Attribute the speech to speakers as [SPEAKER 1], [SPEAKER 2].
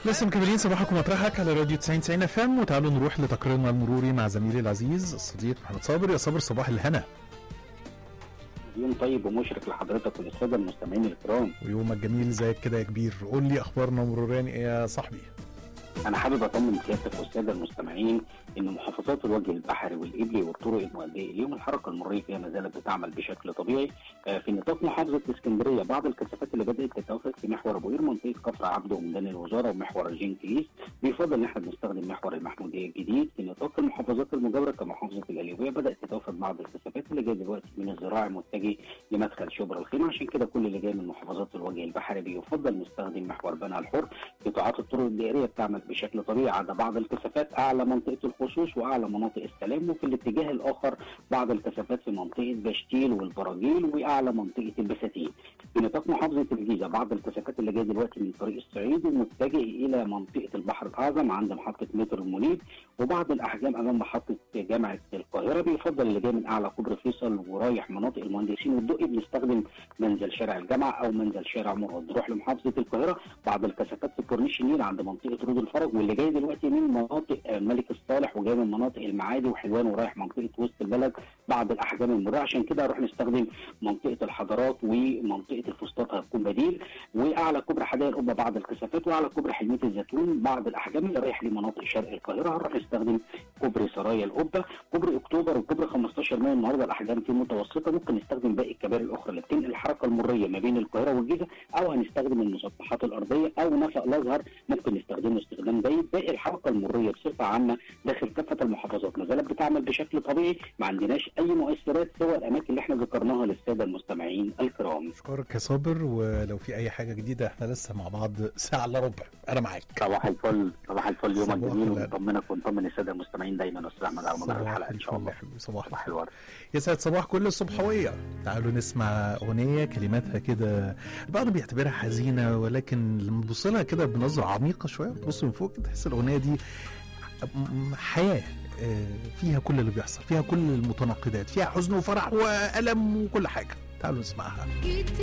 [SPEAKER 1] لسه مكملين صباحكم مطرحك على راديو 90 90 اف ام وتعالوا نروح لتقريرنا المروري مع زميلي العزيز الصديق محمد صابر يا صابر صباح الهنا
[SPEAKER 2] يوم طيب ومشرق لحضرتك وللساده المستمعين الكرام
[SPEAKER 1] ويومك جميل زيك كده يا كبير قول لي اخبارنا مروريا ايه يا صاحبي
[SPEAKER 2] انا حابب اطمن سيادتك والساده المستمعين ان محافظات الوجه البحري والابلي والطرق المؤديه اليوم الحركه المروريه فيها ما زالت بتعمل بشكل طبيعي آه، في نطاق محافظه الاسكندريه بعض الكثافات اللي بدات تتوافق في محور ابو قير منطقه كفر عبده وميدان الوزاره ومحور الجنكليس بيفضل ان احنا بنستخدم محور المحموديه الجديد في نطاق المحافظات المجاوره كمحافظه القليوبيه بدات تتوافق بعض الكثافات اللي جايه دلوقتي من الزراعي متجه لمدخل شبرا الخيمه عشان كده كل اللي جاي من محافظات الوجه البحري بيفضل نستخدم محور بنها الحر قطاعات الطرق الدائريه بتعمل بشكل طبيعي عدا بعض الكثافات اعلى منطقه الخصوص واعلى مناطق السلام وفي الاتجاه الاخر بعض الكثافات في منطقه بشتيل والبراجيل واعلى منطقه البساتين. في نطاق محافظه الجيزه بعض الكثافات اللي جايه دلوقتي من طريق الصعيد ومتجه الى منطقه البحر الاعظم عند محطه مترو المنيب وبعض الاحجام امام محطه جامعه القاهره بيفضل اللي جاي من اعلى كوبري فيصل ورايح مناطق المهندسين والدقي بنستخدم منزل شارع الجامعه او منزل شارع مراد نروح لمحافظه القاهره بعض الكثافات في كورنيش النيل عند منطقه رود الفرج واللي جاي دلوقتي من مناطق الملك الصالح وجاي من مناطق المعادي وحلوان ورايح منطقه وسط البلد بعض الاحجام المروريه عشان كده هنروح نستخدم منطقه الحضارات ومنطقه الفسطاط هتكون بديل واعلى كوبري حدائق القبه بعض الكثافات واعلى كوبري حلميه الزيتون بعض الاحجام اللي رايح لمناطق شرق القاهره هنروح نستخدم كوبري سرايا القبه كوبري اكتوبر وكوبري 15 مايو النهارده الاحجام فيه متوسطه ممكن نستخدم باقي الكباري الاخرى اللي بتنقل الحركه المريه ما بين القاهره والجيزه او هنستخدم المسطحات الارضيه او نفق الازهر ممكن نستخدمه استخدام جيد باقي الحركه المريه بصفه عامه داخل كافه المحافظات ما زالت بتعمل بشكل طبيعي ما عندناش اي مؤثرات سوى الاماكن اللي احنا ذكرناها للساده المستمعين الكرام
[SPEAKER 1] اشكرك يا صابر ولو في اي حاجه جديده احنا لسه مع بعض ساعه الا ربع انا معاك
[SPEAKER 2] صباح الفل صباح الفل يومك
[SPEAKER 1] صباح
[SPEAKER 2] جميل
[SPEAKER 1] الخير.
[SPEAKER 2] ونطمنك ونطمن الساده المستمعين دايما واستاذ احمد على مدار
[SPEAKER 1] صباح
[SPEAKER 2] الحلقه ان شاء
[SPEAKER 1] الفل
[SPEAKER 2] الله
[SPEAKER 1] يا حبيبي صباح
[SPEAKER 2] صباح
[SPEAKER 1] الفل
[SPEAKER 2] الورد
[SPEAKER 1] يسعد صباح كل الصبحوية تعالوا نسمع أغنية كلماتها كده البعض بيعتبرها حزينة ولكن لما تبص لها كده بنظرة عميقة شوية تبص من فوق كده تحس الأغنية دي م- حياة آه، فيها كل اللي بيحصل فيها كل المتناقضات فيها حزن وفرح وألم وكل حاجة تعالوا نسمعها
[SPEAKER 3] جيت